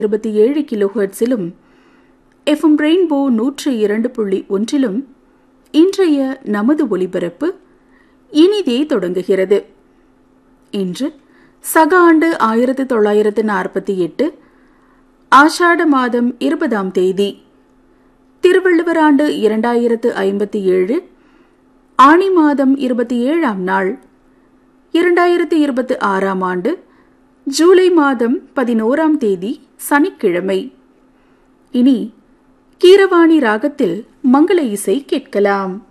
இருபத்தி ஏழு கிலோஹெர்ட்ஸிலும் FM rainbow நூற்று இரண்டு புள்ளி ஒன்றிலும் இன்றைய நமது ஒலிபரப்பு இனிதே தொடங்குகிறது இன்று சக ஆண்டு ஆயிரத்து தொள்ளாயிரத்து நாற்பத்தி எட்டு ஆஷாட மாதம் இருபதாம் தேதி திருவள்ளுவர் ஆண்டு இரண்டாயிரத்து ஐம்பத்தி ஏழு ஆணி மாதம் இருபத்தி ஏழாம் நாள் இரண்டாயிரத்து இருபத்தி ஆறாம் ஆண்டு ஜூலை மாதம் பதினோராம் தேதி சனிக்கிழமை இனி கீரவாணி ராகத்தில் மங்கள இசை கேட்கலாம்